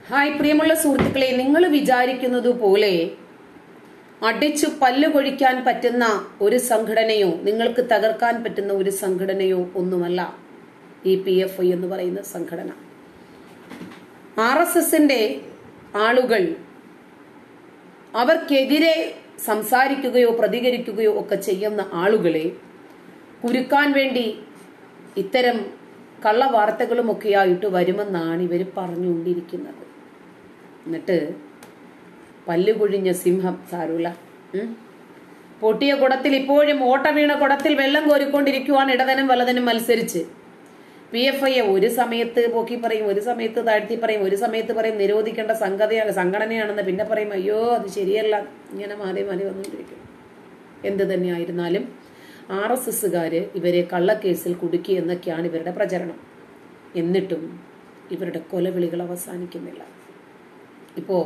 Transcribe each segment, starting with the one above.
Hi പ്രിയമുള്ള സുഹൃത്തുക്കളെ നിങ്ങൾ വിചാരിക്കുന്നത് പോലെ അടിച്ചു പല്ല് കൊഴിക്കാൻ പറ്റുന്ന ഒരു സംഘടനയോ നിങ്ങൾക്ക് തകർക്കാൻ പറ്റുന്ന ഒരു സംഘടനയോ ഒന്നുമല്ല ഈ പി എഫ് ഐ എന്ന് പറയുന്ന സംഘടന ആർ എസ് എസിന്റെ ആളുകൾ അവർക്കെതിരെ സംസാരിക്കുകയോ പ്രതികരിക്കുകയോ ഒക്കെ ചെയ്യുന്ന ആളുകളെ കുരുക്കാൻ വേണ്ടി ഇത്തരം കള്ളവാർത്തകളുമൊക്കെയായിട്ട് വരുമെന്നാണ് ഇവർ പറഞ്ഞുകൊണ്ടിരിക്കുന്നത് എന്നിട്ട് പല്ലുകൊഴിഞ്ഞ സിംഹം സാരൂല ഉം? പൊട്ടിയ കുടത്തിൽ ഇപ്പോഴും ഓട്ട വീണ കുടത്തിൽ വെള്ളം കോരിക്കൊണ്ടിരിക്കുവാണ് ഇടതനും വലതനും മത്സരിച്ച് പി എഫ് ഐയെ ഒരു സമയത്ത് പോക്കി പറയും ഒരു സമയത്ത് താഴ്ത്തി പറയും ഒരു സമയത്ത് പറയും നിരോധിക്കേണ്ട സംഗതിയാണ് സംഘടനയാണെന്ന് പിന്നെ പറയും അയ്യോ അത് ശരിയല്ല ഇങ്ങനെ മാറി മാറി വന്നുകൊണ്ടിരിക്കും എന്ത് തന്നെയായിരുന്നാലും ആർ എസ് എസ്സുകാര് ഇവരെ കള്ളക്കേസിൽ കുടുക്കി എന്നൊക്കെയാണ് ഇവരുടെ പ്രചരണം എന്നിട്ടും ഇവരുടെ കൊലവിളികൾ അവസാനിക്കുന്നില്ല ഇപ്പോ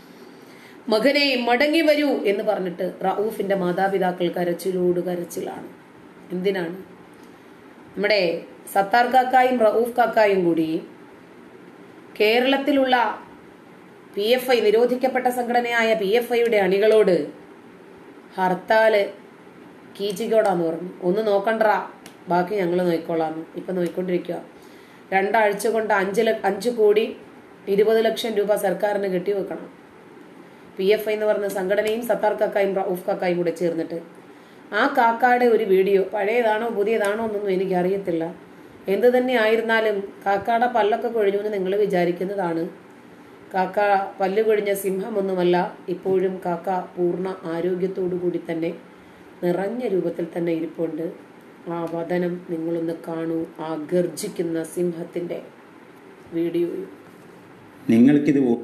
മകനെ മടങ്ങി വരൂ എന്ന് പറഞ്ഞിട്ട് റൌഫിന്റെ മാതാപിതാക്കൾ കരച്ചിലോട് കരച്ചിലാണ് എന്തിനാണ് നമ്മുടെ സത്താർ കാക്കായും റൌഫ് കാക്കായും കൂടി കേരളത്തിലുള്ള പി എഫ് ഐ നിരോധിക്കപ്പെട്ട സംഘടനയായ പി എഫ് ഐയുടെ അണികളോട് ഹർത്താല് കീച്ചിക്കോടാന്ന് പറഞ്ഞു ഒന്ന് നോക്കണ്ടറാ ബാക്കി ഞങ്ങൾ നോക്കിക്കോളാന്ന് ഇപ്പൊ നോക്കിക്കൊണ്ടിരിക്കുക രണ്ടാഴ്ച കൊണ്ട് അഞ്ച് ല- അഞ്ച് കോടി ഇരുപത് ലക്ഷം രൂപ സർക്കാരിന് കെട്ടിവെക്കണം പി എഫ് ഐ എന്ന് പറഞ്ഞ സംഘടനയും സത്താർ കാക്കായും റൌഫ് കാക്കായും കൂടെ ചേർന്നിട്ട് ആ കാക്കയുടെ ഒരു വീഡിയോ പഴയതാണോ പുതിയതാണോ എന്നൊന്നും എനിക്ക് അറിയത്തില്ല എന്ത് തന്നെ ആയിരുന്നാലും കാക്കയുടെ പല്ലൊക്കെ കൊഴിഞ്ഞു എന്ന് നിങ്ങൾ വിചാരിക്കുന്നതാണ് കാക്ക പല്ല് കൊഴിഞ്ഞ സിംഹമൊന്നുമല്ല ഇപ്പോഴും കാക്ക പൂർണ്ണ ആരോഗ്യത്തോടു കൂടി തന്നെ നിറഞ്ഞ രൂപത്തിൽ തന്നെ ഇരിപ്പുണ്ട് ആ വദനം നിങ്ങളൊന്ന് കാണൂ ആ ഗർജിക്കുന്ന സിംഹത്തിന്റെ വീഡിയോയും നിങ്ങൾക്കിത് വോ-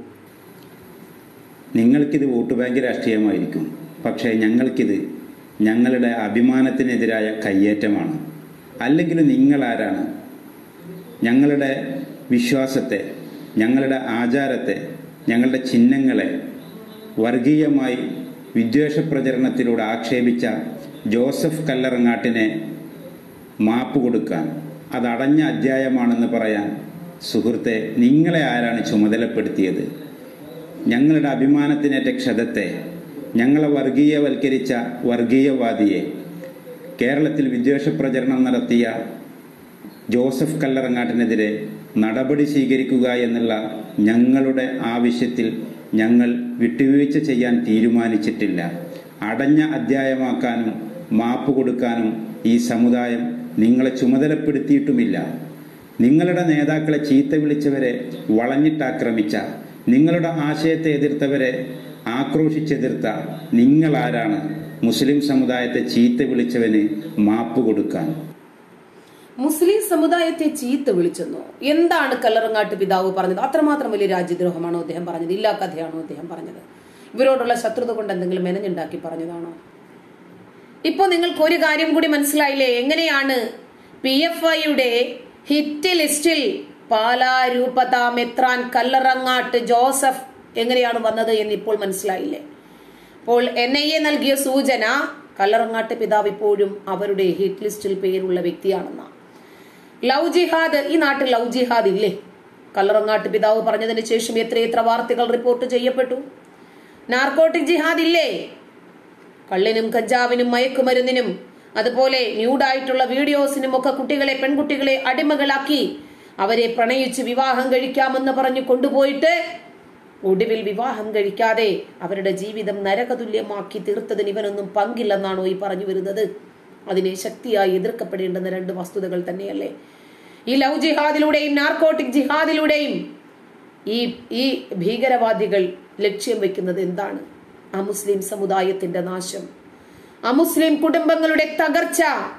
നിങ്ങൾക്കിത് വോട്ട് ബാങ്ക് രാഷ്ട്രീയമായിരിക്കും പക്ഷേ ഞങ്ങൾക്കിത് ഞങ്ങളുടെ അഭിമാനത്തിനെതിരായ കയ്യേറ്റമാണ് അല്ലെങ്കിൽ നിങ്ങൾ ആരാണ് ഞങ്ങളുടെ വിശ്വാസത്തെ ഞങ്ങളുടെ ആചാരത്തെ ഞങ്ങളുടെ ചിഹ്നങ്ങളെ വർഗീയമായി വിദ്വേഷ പ്രചരണത്തിലൂടെ ആക്ഷേപിച്ച ജോസഫ് കല്ലറങ്ങാട്ടിനെ മാപ്പ് കൊടുക്കാൻ അതടഞ്ഞ അധ്യായമാണെന്ന് പറയാൻ സുഹൃത്തെ നിങ്ങളെ ആരാണ് ചുമതലപ്പെടുത്തിയത് ഞങ്ങളുടെ അഭിമാനത്തിനേറ്റ ക്ഷതത്തെ ഞങ്ങളെ വർഗീയവൽക്കരിച്ച വർഗീയവാദിയെ കേരളത്തിൽ വിദ്വേഷ പ്രചരണം നടത്തിയ ജോസഫ് കല്ലറങ്ങാട്ടിനെതിരെ നടപടി സ്വീകരിക്കുക എന്നുള്ള ഞങ്ങളുടെ ആവശ്യത്തിൽ ഞങ്ങൾ വിട്ടുവീഴ്ച ചെയ്യാൻ തീരുമാനിച്ചിട്ടില്ല അടഞ്ഞ അധ്യായമാക്കാനും മാപ്പ് കൊടുക്കാനും ഈ സമുദായം നിങ്ങളെ ചുമതലപ്പെടുത്തിയിട്ടുമില്ല നിങ്ങളുടെ നേതാക്കളെ ചീത്ത വിളിച്ചവരെ വളഞ്ഞിട്ടാക്രമിച്ച നിങ്ങളുടെ ആശയത്തെ എതിർത്തവരെ ആക്രോശിച്ചെതിർത്ത നിങ്ങളാരാണ് മുസ്ലിം സമുദായത്തെ ചീത്ത വിളിച്ചവന് മാപ്പ് കൊടുക്കാൻ മുസ്ലിം സമുദായത്തെ ചീത്ത വിളിച്ചെന്നോ എന്താണ് കല്ലറങ്ങാട്ട് പിതാവ് പറഞ്ഞത് അത്രമാത്രം വലിയ രാജ്യദ്രോഹമാണോ അദ്ദേഹം പറഞ്ഞത് ഇല്ലാ കഥയാണോ അദ്ദേഹം പറഞ്ഞത് ഇവരോടുള്ള ശത്രുത കൊണ്ട് എന്തെങ്കിലും മെനഞ്ഞുണ്ടാക്കി പറഞ്ഞതാണോ ഇപ്പൊ നിങ്ങൾക്ക് ഒരു കാര്യം കൂടി മനസ്സിലായില്ലേ എങ്ങനെയാണ് പി എഫ് ഐയുടെ ഹിറ്റ് ലിസ്റ്റിൽ പാലാ രൂപത മെത്രാൻ കല്ലറങ്ങാട്ട് ജോസഫ് എങ്ങനെയാണ് വന്നത് എന്ന് ഇപ്പോൾ മനസ്സിലായില്ലേ അപ്പോൾ എൻ ഐ എ നൽകിയ സൂചന കല്ലറങ്ങാട്ട് പിതാവ് ഇപ്പോഴും അവരുടെ ഹിറ്റ് ലിസ്റ്റിൽ പേരുള്ള വ്യക്തിയാണെന്നാണ് ലവ് ജിഹാദ് ഈ നാട്ടിൽ ലവ് ജിഹാദ് ഇല്ലേ കല്ലറങ്ങാട്ട് പിതാവ് പറഞ്ഞതിന് ശേഷം എത്രയെത്ര വാർത്തകൾ റിപ്പോർട്ട് ചെയ്യപ്പെട്ടു നാർക്കോട്ടിക് ജിഹാദ് ഇല്ലേ കള്ളിനും കഞ്ചാവിനും മയക്കുമരുന്നിനും അതുപോലെ ന്യൂഡായിട്ടുള്ള വീഡിയോസിനും ഒക്കെ കുട്ടികളെ പെൺകുട്ടികളെ അടിമകളാക്കി അവരെ പ്രണയിച്ച് വിവാഹം കഴിക്കാമെന്ന് പറഞ്ഞു കൊണ്ടുപോയിട്ട് ഒടുവിൽ വിവാഹം കഴിക്കാതെ അവരുടെ ജീവിതം നരകതുല്യമാക്കി തീർത്തതിന് ഇവനൊന്നും പങ്കില്ലെന്നാണോ ഈ പറഞ്ഞു വരുന്നത് അതിനെ ശക്തിയായി എതിർക്കപ്പെടേണ്ടുന്ന രണ്ട് വസ്തുതകൾ തന്നെയല്ലേ ഈ ലവ് ജിഹാദിലൂടെയും നാർക്കോട്ടിക് ജിഹാദിലൂടെയും ഈ ഈ ഭീകരവാദികൾ ലക്ഷ്യം വെക്കുന്നത് എന്താണ് അമുസ്ലിം സമുദായത്തിന്റെ നാശം അമുസ്ലിം കുടുംബങ്ങളുടെ തകർച്ച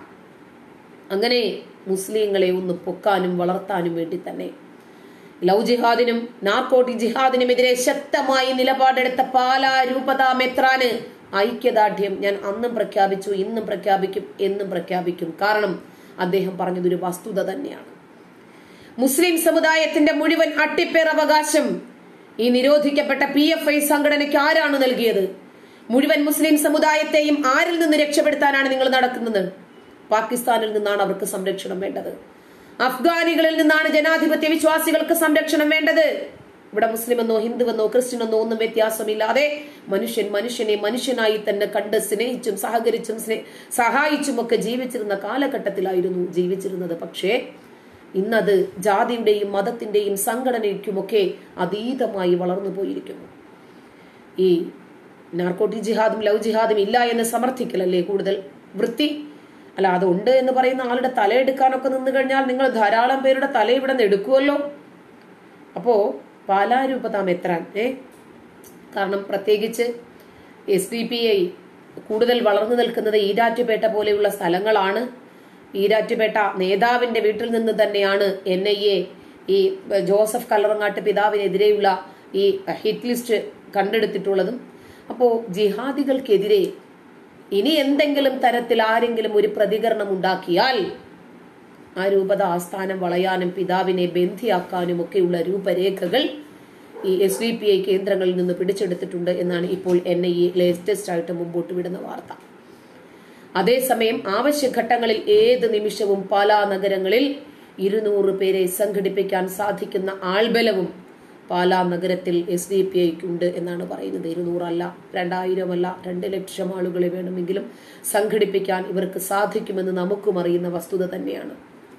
അങ്ങനെ മുസ്ലിങ്ങളെ ഒന്ന് പൊക്കാനും വളർത്താനും വേണ്ടി തന്നെ ലവ് ജിഹാദിനും നാർക്കോട്ടിക് ജിഹാദിനുമെതിരെ ശക്തമായി നിലപാടെടുത്ത പാലാ രൂപത മെത്രാന് ഐക്യദാർഢ്യം ഞാൻ അന്നും പ്രഖ്യാപിച്ചു ഇന്നും പ്രഖ്യാപിക്കും എന്നും പ്രഖ്യാപിക്കും കാരണം അദ്ദേഹം പറഞ്ഞതൊരു വസ്തുത തന്നെയാണ് മുസ്ലിം സമുദായത്തിന്റെ മുഴുവൻ അട്ടിപ്പേർ അവകാശം ഈ നിരോധിക്കപ്പെട്ട പി എഫ് ഐ സംഘടനയ്ക്ക് ആരാണ് നൽകിയത് മുഴുവൻ മുസ്ലിം സമുദായത്തെയും ആരിൽ നിന്ന് രക്ഷപ്പെടുത്താനാണ് നിങ്ങൾ നടക്കുന്നത് പാകിസ്ഥാനിൽ നിന്നാണ് അവർക്ക് സംരക്ഷണം വേണ്ടത് അഫ്ഗാനികളിൽ നിന്നാണ് ജനാധിപത്യ വിശ്വാസികൾക്ക് സംരക്ഷണം വേണ്ടത് ഇവിടെ മുസ്ലിമെന്നോ ഹിന്ദുവെന്നോ ക്രിസ്ത്യനെന്നോ ഒന്നും വ്യത്യാസമില്ലാതെ മനുഷ്യൻ മനുഷ്യനെ മനുഷ്യനായി തന്നെ കണ്ട് സ്നേഹിച്ചും സഹകരിച്ചും സ്നേ സഹായിച്ചും ഒക്കെ ജീവിച്ചിരുന്ന കാലഘട്ടത്തിലായിരുന്നു ജീവിച്ചിരുന്നത് പക്ഷേ ഇന്നത് ജാതിയുടെയും മതത്തിന്റെയും സംഘടനയ്ക്കുമൊക്കെ അതീതമായി വളർന്നു പോയിരിക്കുന്നു ഈ നാർക്കോട്ടിക് ജിഹാദും ലവ് ജിഹാദും ഇല്ല എന്ന് സമർത്ഥിക്കലല്ലേ കൂടുതൽ വൃത്തി അല്ല അതുണ്ട് എന്ന് പറയുന്ന ആളുടെ തലയെടുക്കാനൊക്കെ നിന്ന് കഴിഞ്ഞാൽ നിങ്ങൾ ധാരാളം പേരുടെ തല ഇവിടെ നിന്ന് എടുക്കുമല്ലോ അപ്പോ പാലാരൂപത മെത്രാൻ ഏ കാരണം പ്രത്യേകിച്ച് എസ് ഡി പി ഐ കൂടുതൽ വളർന്നു നിൽക്കുന്നത് ഈരാറ്റുപേട്ട പോലെയുള്ള സ്ഥലങ്ങളാണ് ഈരാറ്റുപേട്ട നേതാവിന്റെ വീട്ടിൽ നിന്ന് തന്നെയാണ് എൻ ഐ എ ഈ ജോസഫ് കല്ലറങ്ങാട്ട് പിതാവിനെതിരെയുള്ള ഈ ഹിറ്റ് ലിസ്റ്റ് കണ്ടെടുത്തിട്ടുള്ളതും അപ്പോ ജിഹാദികൾക്കെതിരെ ഇനി എന്തെങ്കിലും തരത്തിൽ ആരെങ്കിലും ഒരു പ്രതികരണം ഉണ്ടാക്കിയാൽ ആ രൂപത ആസ്ഥാനം വളയാനും പിതാവിനെ ബന്ധിയാക്കാനും ഒക്കെയുള്ള രൂപരേഖകൾ ഈ എസ് ഡി പി ഐ കേന്ദ്രങ്ങളിൽ നിന്ന് പിടിച്ചെടുത്തിട്ടുണ്ട് എന്നാണ് ഇപ്പോൾ എൻ ഐ എ ലേറ്റസ്റ്റ് ആയിട്ട് മുമ്പോട്ട് വിടുന്ന വാർത്ത അതേസമയം ആവശ്യഘട്ടങ്ങളിൽ ഏത് നിമിഷവും പാലാ നഗരങ്ങളിൽ ഇരുന്നൂറ് പേരെ സംഘടിപ്പിക്കാൻ സാധിക്കുന്ന ആൾബലവും പാലാ നഗരത്തിൽ എസ് ഡി പി ഐക്കുണ്ട് എന്നാണ് പറയുന്നത് ഇരുന്നൂറല്ല രണ്ടായിരമല്ല രണ്ട് ലക്ഷം ആളുകളെ വേണമെങ്കിലും സംഘടിപ്പിക്കാൻ ഇവർക്ക് സാധിക്കുമെന്ന് നമുക്കും അറിയുന്ന വസ്തുത തന്നെയാണ്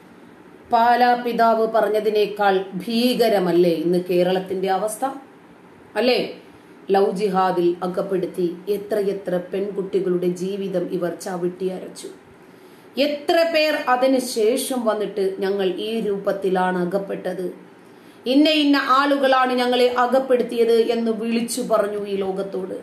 പാലാ പിതാവ് പറഞ്ഞതിനേക്കാൾ ഭീകരമല്ലേ ഇന്ന് കേരളത്തിന്റെ അവസ്ഥ അല്ലേ ലവ് ജിഹാദിൽ അകപ്പെടുത്തി എത്രയെത്ര പെൺകുട്ടികളുടെ ജീവിതം ഇവർ ചവിട്ടിയരച്ചു എത്ര പേർ അതിന് ശേഷം വന്നിട്ട് ഞങ്ങൾ ഈ രൂപത്തിലാണ് അകപ്പെട്ടത് ഇന്ന ഇന്ന ആളുകളാണ് ഞങ്ങളെ അകപ്പെടുത്തിയത് എന്ന് വിളിച്ചു പറഞ്ഞു ഈ ലോകത്തോട്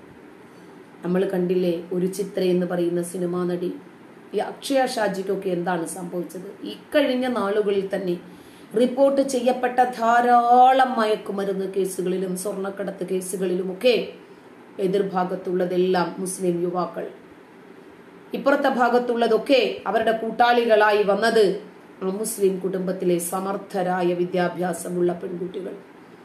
നമ്മൾ കണ്ടില്ലേ ഒരു ചിത്ര എന്ന് പറയുന്ന സിനിമാ നടി ഈ അക്ഷയ ഷാജിക്കൊക്കെ എന്താണ് സംഭവിച്ചത് ഇക്കഴിഞ്ഞ നാളുകളിൽ തന്നെ റിപ്പോർട്ട് ചെയ്യപ്പെട്ട ധാരാളം മയക്കുമരുന്ന് കേസുകളിലും സ്വർണ്ണക്കടത്ത് കേസുകളിലുമൊക്കെ എതിർഭാഗത്തുള്ളതെല്ലാം മുസ്ലിം യുവാക്കൾ ഇപ്പുറത്തെ ഭാഗത്തുള്ളതൊക്കെ അവരുടെ കൂട്ടാളികളായി വന്നത് മുസ്ലിം കുടുംബത്തിലെ സമർത്ഥരായ വിദ്യാഭ്യാസമുള്ള പെൺകുട്ടികൾ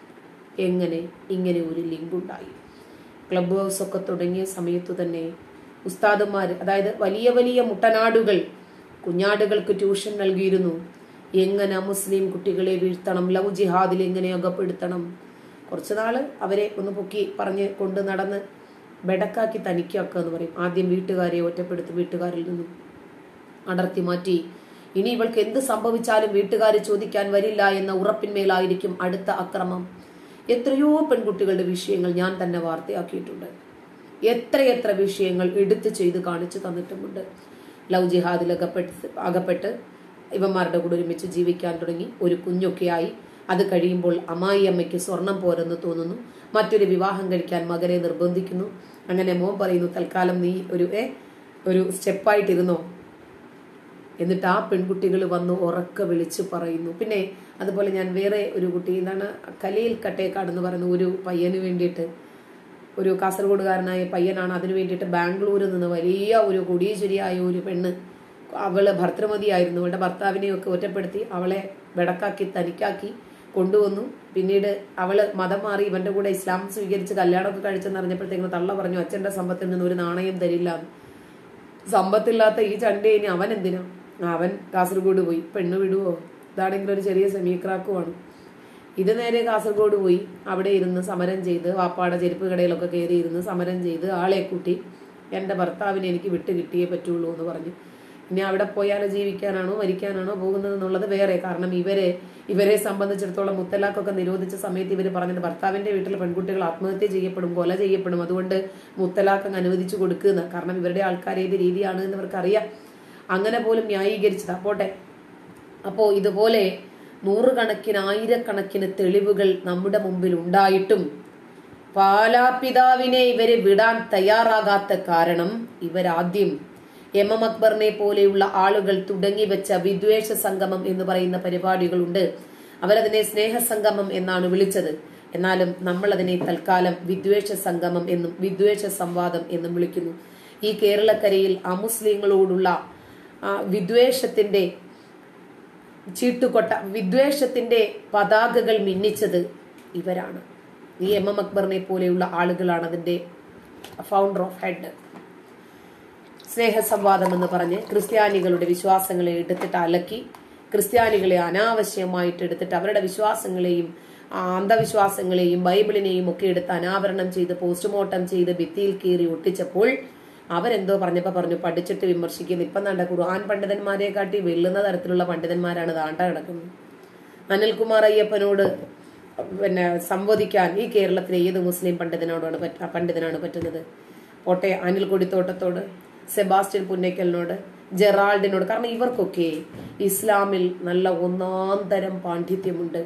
എങ്ങനെ ഇങ്ങനെ ഒരു ലിങ്ക് ഉണ്ടായി ക്ലബ് ഹൗസ് ഒക്കെ തുടങ്ങിയ സമയത്തു തന്നെ ഉസ്താദുമാർ അതായത് വലിയ വലിയ മുട്ടനാടുകൾ കുഞ്ഞാടുകൾക്ക് ട്യൂഷൻ നൽകിയിരുന്നു എങ്ങനെ മുസ്ലിം കുട്ടികളെ വീഴ്ത്തണം ലവ് ജിഹാദിൽ എങ്ങനെ അകപ്പെടുത്തണം കുറച്ചു നാള് അവരെ ഒന്ന് പൊക്കി പറഞ്ഞ് കൊണ്ട് നടന്ന് ബെടക്കാക്കി തനിക്കാക്കുക എന്ന് പറയും ആദ്യം വീട്ടുകാരെ ഒറ്റപ്പെടുത്തി വീട്ടുകാരിൽ നിന്നും അടർത്തി മാറ്റി ഇനി ഇവൾക്ക് എന്ത് സംഭവിച്ചാലും വീട്ടുകാർ ചോദിക്കാൻ വരില്ല എന്ന ഉറപ്പിന്മേലായിരിക്കും അടുത്ത അക്രമം എത്രയോ പെൺകുട്ടികളുടെ വിഷയങ്ങൾ ഞാൻ തന്നെ വാർത്തയാക്കിയിട്ടുണ്ട് എത്രയെത്ര വിഷയങ്ങൾ എടുത്തു ചെയ്ത് കാണിച്ചു തന്നിട്ടുമുണ്ട് ലവ് ജിഹാദിൽ അകപ്പെട്ട് അകപ്പെട്ട് ഇവന്മാരുടെ കൂടെ ഒരുമിച്ച് ജീവിക്കാൻ തുടങ്ങി ഒരു കുഞ്ഞൊക്കെയായി അത് കഴിയുമ്പോൾ അമ്മായി അമ്മയ്ക്ക് സ്വർണം പോരെന്ന് തോന്നുന്നു മറ്റൊരു വിവാഹം കഴിക്കാൻ മകനെ നിർബന്ധിക്കുന്നു അങ്ങനെ മോൻ പറയുന്നു തൽക്കാലം നീ ഒരു ഏ ഒരു സ്റ്റെപ്പായിട്ടിരുന്നോ എന്നിട്ട് ആ പെൺകുട്ടികൾ വന്ന് ഉറക്കെ വിളിച്ച് പറയുന്നു പിന്നെ അതുപോലെ ഞാൻ വേറെ ഒരു കുട്ടി എന്താണ് കലയിൽ കട്ടേക്കാട് എന്ന് പറയുന്ന ഒരു പയ്യന് വേണ്ടിയിട്ട് ഒരു കാസർഗോഡുകാരനായ പയ്യനാണ് അതിനു വേണ്ടിയിട്ട് ബാംഗ്ലൂരിൽ നിന്ന് വലിയ ഒരു കൊടീശ്വരിയായ ഒരു പെണ്ണ് അവള് ഭർത്തൃമതിയായിരുന്നു അവളുടെ ഭർത്താവിനെയൊക്കെ ഒറ്റപ്പെടുത്തി അവളെ വെടക്കാക്കി തനിക്കാക്കി കൊണ്ടുവന്നു പിന്നീട് അവള് മതം മാറി ഇവന്റെ കൂടെ ഇസ്ലാം സ്വീകരിച്ച് കല്യാണമൊക്കെ കഴിച്ചെന്ന് അറിഞ്ഞപ്പോഴത്തേക്കും തള്ള പറഞ്ഞു അച്ഛന്റെ സമ്പത്തിൽ നിന്ന് ഒരു നാണയം തരില്ല സമ്പത്തില്ലാത്ത ഈ ചണ്ടേ ഇനി അവൻ എന്തിനാ അവൻ കാസർഗോഡ് പോയി പെണ്ണ് വിടുവോ ഇതാണെങ്കിൽ ഒരു ചെറിയ സെമീക്രാക്കുമാണ് ഇത് നേരെ കാസർഗോഡ് പോയി അവിടെ ഇരുന്ന് സമരം ചെയ്ത് വാപ്പാടെ ചെരുപ്പ് കടയിലൊക്കെ കയറി ഇരുന്ന് സമരം ചെയ്ത് ആളെ കൂട്ടി എൻ്റെ ഭർത്താവിനെ എനിക്ക് വിട്ട് കിട്ടിയേ പറ്റുള്ളൂ എന്ന് പറഞ്ഞു ഇനി അവിടെ പോയാൽ ജീവിക്കാനാണോ മരിക്കാനാണോ പോകുന്നത് എന്നുള്ളത് വേറെ കാരണം ഇവരെ ഇവരെ സംബന്ധിച്ചിടത്തോളം മുത്തലാഖൊക്കെ നിരോധിച്ച സമയത്ത് ഇവർ പറഞ്ഞത് ഭർത്താവിന്റെ വീട്ടിൽ പെൺകുട്ടികൾ ആത്മഹത്യ ചെയ്യപ്പെടും കൊല ചെയ്യപ്പെടും അതുകൊണ്ട് മുത്തലാഖ് അങ്ങ് അനുവദിച്ചു കൊടുക്കുന്ന കാരണം ഇവരുടെ ആൾക്കാർ ഏത് രീതിയാണ് എന്ന് ഇവർക്കറിയാം അങ്ങനെ പോലും ന്യായീകരിച്ചതാ പോട്ടെ അപ്പോ ഇതുപോലെ നൂറുകണക്കിന് ആയിരക്കണക്കിന് തെളിവുകൾ നമ്മുടെ മുമ്പിൽ ഉണ്ടായിട്ടും പാലാപിതാവിനെ ഇവരെ വിടാൻ തയ്യാറാകാത്ത കാരണം ഇവരാദ്യം എം എം അക്ബറിനെ പോലെയുള്ള ആളുകൾ തുടങ്ങിവെച്ച വിദ്വേഷ സംഗമം എന്ന് പറയുന്ന പരിപാടികളുണ്ട് അവരതിനെ സ്നേഹസംഗമം എന്നാണ് വിളിച്ചത് എന്നാലും നമ്മൾ അതിനെ തൽക്കാലം വിദ്വേഷ സംഗമം എന്നും വിദ്വേഷ സംവാദം എന്നും വിളിക്കുന്നു ഈ കേരളക്കരയിൽ അമുസ്ലിങ്ങളോടുള്ള ആ, വിദ്വേഷത്തിന്റെ ചീട്ടുകൊട്ട വിദ്വേഷത്തിന്റെ പതാകകൾ മിന്നിച്ചത് ഇവരാണ് ഈ എം എം അക്ബറിനെ പോലെയുള്ള ആളുകളാണ് അതിന്റെ ഫൗണ്ടർ ഓഫ് ഹെഡ് സ്നേഹസംവാദം എന്ന് പറഞ്ഞ് ക്രിസ്ത്യാനികളുടെ വിശ്വാസങ്ങളെ എടുത്തിട്ട് അലക്കി ക്രിസ്ത്യാനികളെ അനാവശ്യമായിട്ട് എടുത്തിട്ട് അവരുടെ വിശ്വാസങ്ങളെയും ആ അന്ധവിശ്വാസങ്ങളെയും ബൈബിളിനെയും ഒക്കെ എടുത്ത് അനാവരണം ചെയ്ത് പോസ്റ്റ്മോർട്ടം ചെയ്ത് ഭിത്തിയിൽ കീറി ഒട്ടിച്ചപ്പോൾ അവരെന്തോ പറഞ്ഞപ്പോ പറഞ്ഞു പഠിച്ചിട്ട് വിമർശിക്കുന്നു ഇപ്പം നാണ്ട ഖുർആൻ പണ്ഡിതന്മാരെ കാട്ടി വെല്ലുന്ന തരത്തിലുള്ള പണ്ഡിതന്മാരാണ് ദാണ്ട കിടക്കുന്നത് അനിൽകുമാർ അയ്യപ്പനോട് പിന്നെ സംവദിക്കാൻ ഈ കേരളത്തിലെ ഏത് മുസ്ലിം പണ്ഡിതനോടാണ് പറ്റ- പണ്ഡിതനാണ് പറ്റുന്നത് പോട്ടെ അനിൽ കൊടിത്തോട്ടത്തോട് സെബാസ്റ്റ്യൻ പുന്നയ്ക്കലിനോട് ജെറാൾഡിനോട് കാരണം ഇവർക്കൊക്കെ ഇസ്ലാമിൽ നല്ല ഒന്നാം തരം പാണ്ഡിത്യമുണ്ട്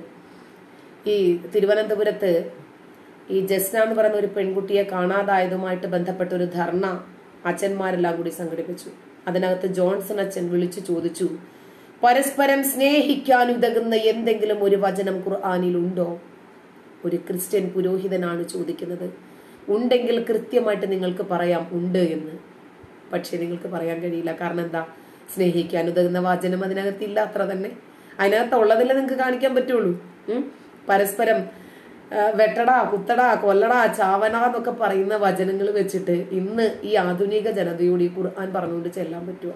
ഈ തിരുവനന്തപുരത്ത് ഈ ജസ്ന എന്ന് പറയുന്ന ഒരു പെൺകുട്ടിയെ കാണാതായതുമായിട്ട് ബന്ധപ്പെട്ട ഒരു ധർണ അച്ഛന്മാരെല്ലാം കൂടി സംഘടിപ്പിച്ചു അതിനകത്ത് ജോൺസൺ അച്ഛൻ വിളിച്ചു ചോദിച്ചു പരസ്പരം സ്നേഹിക്കാൻ ഉതകുന്ന എന്തെങ്കിലും ഒരു വചനം ഖുർആാനിൽ ഉണ്ടോ ഒരു ക്രിസ്ത്യൻ പുരോഹിതനാണ് ചോദിക്കുന്നത് ഉണ്ടെങ്കിൽ കൃത്യമായിട്ട് നിങ്ങൾക്ക് പറയാം ഉണ്ട് എന്ന് പക്ഷെ നിങ്ങൾക്ക് പറയാൻ കഴിയില്ല കാരണം എന്താ സ്നേഹിക്കാൻ ഉതകുന്ന വചനം അതിനകത്തില്ല അത്ര തന്നെ അതിനകത്തുള്ളതല്ലേ നിങ്ങൾക്ക് കാണിക്കാൻ പറ്റുള്ളൂ ഉം? പരസ്പരം ആ, വെട്ടടാ കുത്തടാ കൊല്ലടാ ചാവന എന്നൊക്കെ പറയുന്ന വചനങ്ങൾ വെച്ചിട്ട് ഇന്ന് ഈ ആധുനിക ജനതയോട് ഈ ഖുർആൻ പറഞ്ഞുകൊണ്ട് ചെല്ലാൻ പറ്റുമോ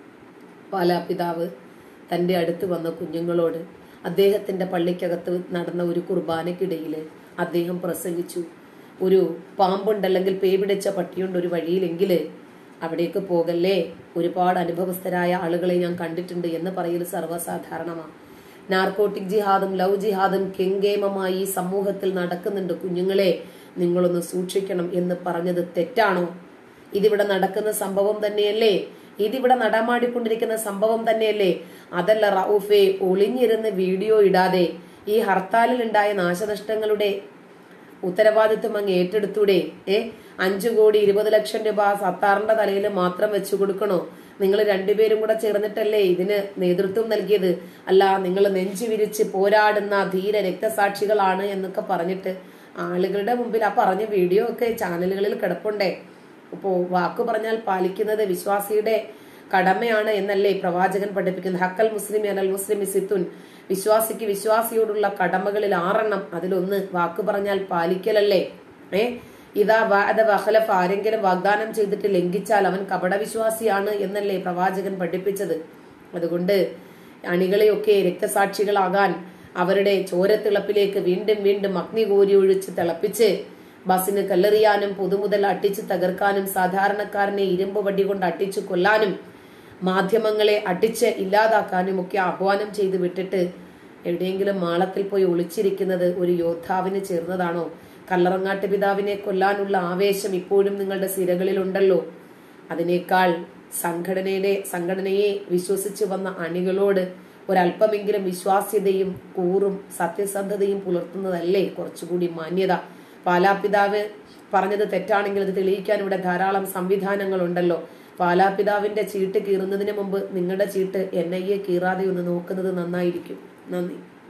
പാലാപിതാവ് തന്റെ അടുത്ത് വന്ന കുഞ്ഞുങ്ങളോട് അദ്ദേഹത്തിന്റെ പള്ളിക്കകത്ത് നടന്ന ഒരു കുർബാനയ്ക്കിടയിൽ അദ്ദേഹം പ്രസംഗിച്ചു ഒരു പാമ്പുണ്ട് അല്ലെങ്കിൽ പേ പിടിച്ച പട്ടിയുണ്ട് ഒരു വഴിയിലെങ്കിൽ അവിടേക്ക് പോകല്ലേ ഒരുപാട് അനുഭവസ്ഥരായ ആളുകളെ ഞാൻ കണ്ടിട്ടുണ്ട് എന്ന് പറയൽ സർവ്വസാധാരണമാണ് നാർക്കോട്ടിക് ജിഹാദും ലവ് ജിഹാദും കെങ്കേമമായി ഈ സമൂഹത്തിൽ നടക്കുന്നുണ്ട് കുഞ്ഞുങ്ങളെ നിങ്ങളൊന്ന് സൂക്ഷിക്കണം എന്ന് പറഞ്ഞത് തെറ്റാണോ ഇതിവിടെ നടക്കുന്ന സംഭവം തന്നെയല്ലേ ഇതിവിടെ നടമാടിക്കൊണ്ടിരിക്കുന്ന സംഭവം തന്നെയല്ലേ അതല്ല റൌഫെ ഒളിഞ്ഞിരുന്ന് വീഡിയോ ഇടാതെ ഈ ഹർത്താലിൽ ഉണ്ടായ നാശനഷ്ടങ്ങളുടെ ഉത്തരവാദിത്വം അങ്ങ് ഏറ്റെടുത്തൂടെ ഏ അഞ്ചു കോടി ഇരുപത് ലക്ഷം രൂപ സത്താറിന്റെ തലയിൽ മാത്രം വെച്ചു കൊടുക്കണോ നിങ്ങൾ രണ്ടുപേരും കൂടെ ചേർന്നിട്ടല്ലേ ഇതിന് നേതൃത്വം നൽകിയത് അല്ല നിങ്ങൾ നെഞ്ചു വിരിച്ച് പോരാടുന്ന ധീര രക്തസാക്ഷികളാണ് എന്നൊക്കെ പറഞ്ഞിട്ട് ആളുകളുടെ മുമ്പിൽ ആ പറഞ്ഞ വീഡിയോ ഒക്കെ ചാനലുകളിൽ കിടപ്പുണ്ടേ അപ്പോ വാക്കു പറഞ്ഞാൽ പാലിക്കുന്നത് വിശ്വാസിയുടെ കടമയാണ് എന്നല്ലേ പ്രവാചകൻ പഠിപ്പിക്കുന്നത് ഹക്കൽ മുസ്ലിം അനൽ മുസ്ലിം സിത്തുൻ വിശ്വാസിക്ക് വിശ്വാസിയോടുള്ള കടമകളിൽ ആറെണ്ണം അതിലൊന്ന് വാക്കു പറഞ്ഞാൽ പാലിക്കലല്ലേ ഏ ഇതാ വാദ വഹലഫ് ആരെങ്കിലും വാഗ്ദാനം ചെയ്തിട്ട് ലംഘിച്ചാൽ അവൻ കപടവിശ്വാസിയാണ് എന്നല്ലേ പ്രവാചകൻ പഠിപ്പിച്ചത് അതുകൊണ്ട് അണികളെയൊക്കെ രക്തസാക്ഷികളാകാൻ അവരുടെ ചോരത്തിളപ്പിലേക്ക് വീണ്ടും വീണ്ടും അഗ്നി കോരി ഒഴിച്ച് തിളപ്പിച്ച് ബസ്സിന് കല്ലെറിയാനും പൊതുമുതൽ അട്ടിച്ച് തകർക്കാനും സാധാരണക്കാരനെ ഇരുമ്പ് വടി കൊണ്ട് അട്ടിച്ചു കൊല്ലാനും മാധ്യമങ്ങളെ അടിച്ച് ഇല്ലാതാക്കാനും ഒക്കെ ആഹ്വാനം ചെയ്ത് വിട്ടിട്ട് എവിടെയെങ്കിലും മാളത്തിൽ പോയി ഒളിച്ചിരിക്കുന്നത് ഒരു യോദ്ധാവിന് ചേർന്നതാണോ കല്ലറങ്ങാട്ട് പിതാവിനെ കൊല്ലാനുള്ള ആവേശം ഇപ്പോഴും നിങ്ങളുടെ സിരകളിലുണ്ടല്ലോ അതിനേക്കാൾ സംഘടനയുടെ സംഘടനയെ വിശ്വസിച്ച് വന്ന അണികളോട് ഒരല്പമെങ്കിലും വിശ്വാസ്യതയും കൂറും സത്യസന്ധതയും പുലർത്തുന്നതല്ലേ കുറച്ചുകൂടി മാന്യത പാലാപിതാവ് പറഞ്ഞത് തെറ്റാണെങ്കിൽ അത് തെളിയിക്കാൻ ഇവിടെ ധാരാളം സംവിധാനങ്ങളുണ്ടല്ലോ പാലാപിതാവിന്റെ ചീട്ട് കീറുന്നതിന് മുമ്പ് നിങ്ങളുടെ ചീട്ട് എൻ ഐ എ കീറാതെ ഒന്ന് നോക്കുന്നത് നന്നായിരിക്കും നന്ദി